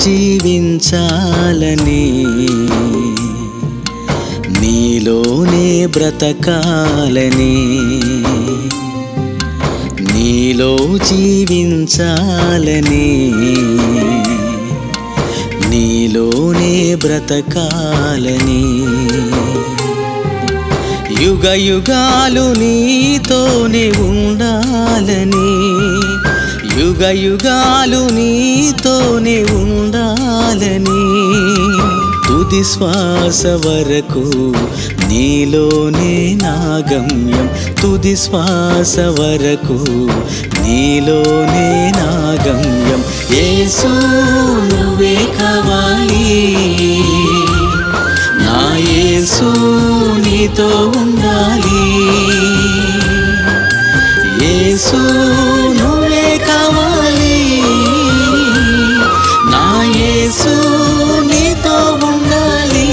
జీవించాలని నీలోనే బ్రతకాలని నీలో జీవించాలని నీలోనే బ్రతకాలని యుగ యుగాలు నీతోనే ఉండాలని యుగ యుగాలు నీతోనే ఉండాలని తుది శ్వాస వరకు నీలోనే నా గమ్యం తుది శ్వాస వరకు నీలోనే నా గమ్యం యేసు నువ్వే కావాలి నా యేసు నీతో ఉండాలి యేసు నువ్వే కావాలి నా యేసు నీతో ఉండాలి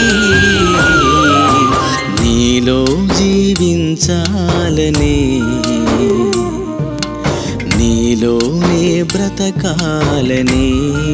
నీలో జీవించాలని నీలోనే బ్రతకాలని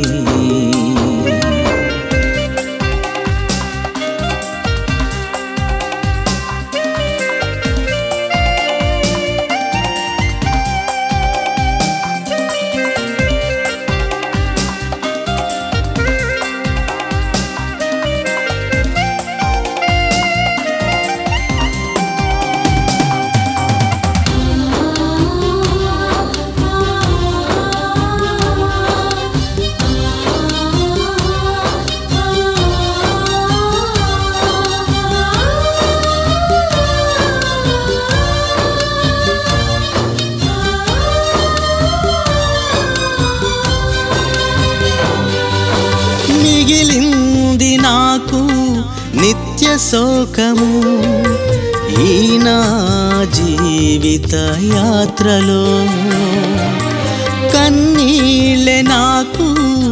మిగిలింది నాకు నిత్య శోకము ఈ నా జీవిత యాత్రలో కన్నీళ్ళే నాకు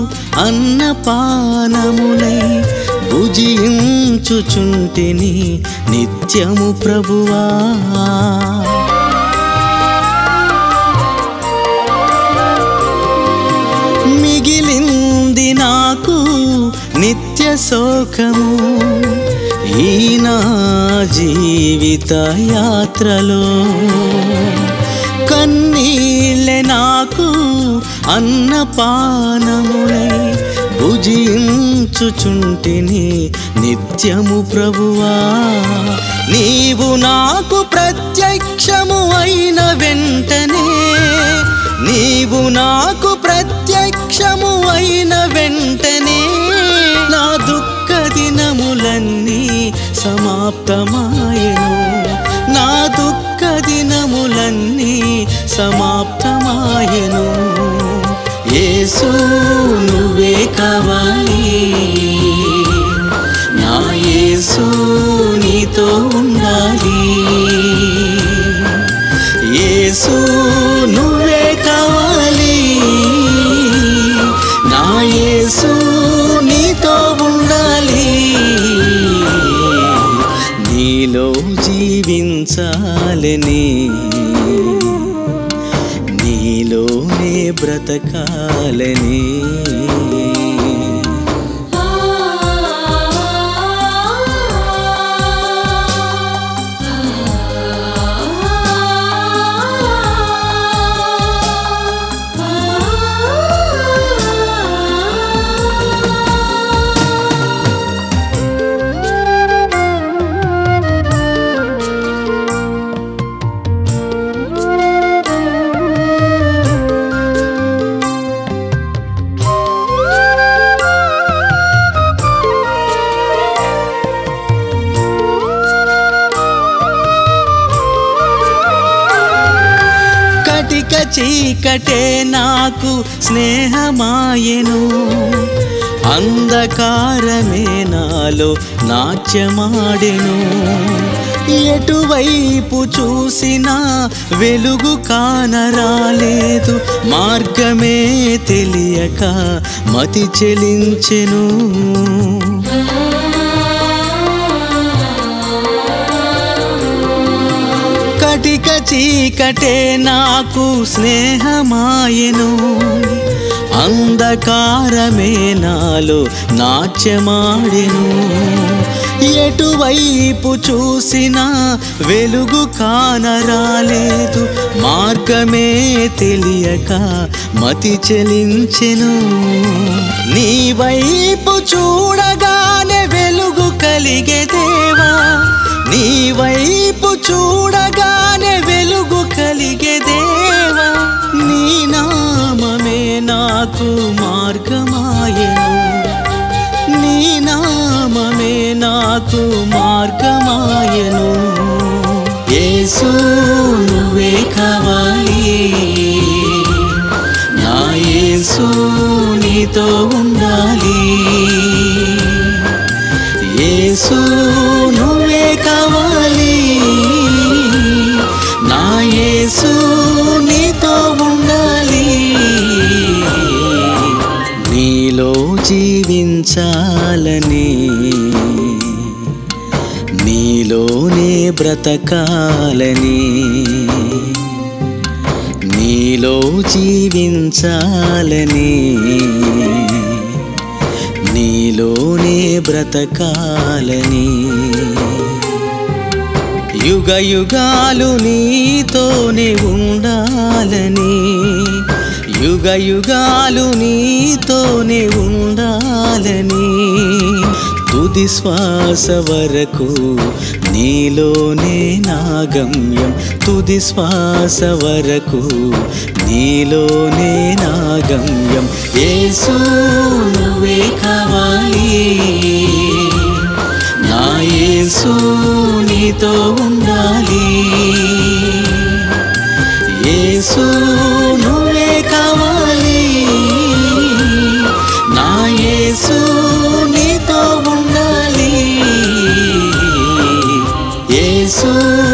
అన్నపానములై భుజించుచుంటిని నిత్యము ప్రభువా మిగిలింది నాకు నిత్య శోకము ఈ నా జీవిత యాత్రలో కన్నీళ్ళే నాకు అన్నపానములై భుజించుచుంటిని నిత్యము ప్రభువా నీవు నాకు ప్రత్యక్షము అయిన వెంటనే నీవు నాకు ప్రత్యక్షము అయిన వెంటనే నా దుఃఖ దినములన్నీ సమాప్తమాయను నా దుఃఖ దినములన్నీ సమాప్తమాయను యేసు నువ్వే కావాలి నా యేసు నీతో ఉండాలి యేసు నువ్వే కావాలి నా యేసు నీతో ఉండాలి నీలో జీవించాలని నీలోనే బ్రతకాలని కటిక చీకటే నాకు స్నేహమాయెను అంధకారమే నాలో నాట్యమాడెను ఎటువైపు చూసినా వెలుగు కానరాలేదు మార్గమే తెలియక మతి చెలించెను కటిక చీకటే నాకు స్నేహమాయను అంధకారమే నాలో నాట్యమాడెను ఎటువైపు చూసినా వెలుగు కానరాలేదు మార్గమే తెలియక మతి చెలించెను నీ వైపు చూడగానే వెలుగు కలిగే దేవా నీ వైపు చూడగానే వెలుగు కలిగే దేవా నీ నామమే నాకు మార్గమాయను నీ నామమే నాకు మార్గమాయను యేసు నువ్వే కావాలి నా యేసు నీతో ఉండాలి యేసు నువ్వే కావాలి నా యేసు నీతో ఉండాలి నీలో జీవించాలని నీలోనే బ్రతకాలని నీలో జీవించాలని నీలోనే బ్రతకాలని యుగ యుగాలు నీతోనే ఉండాలని యుగ యుగాలు నీతోనే ఉండాలని తుది శ్వాస వరకు నీలోనే నా గమ్యం తుది శ్వాస వరకు నీలోనే నా గమ్యం యేసు నువ్వే కావాలి నా యేసు నీతో ఉండాలి యేసు నువ్వే కావాలి నా యేసు నీతో ఉండాలి యేసు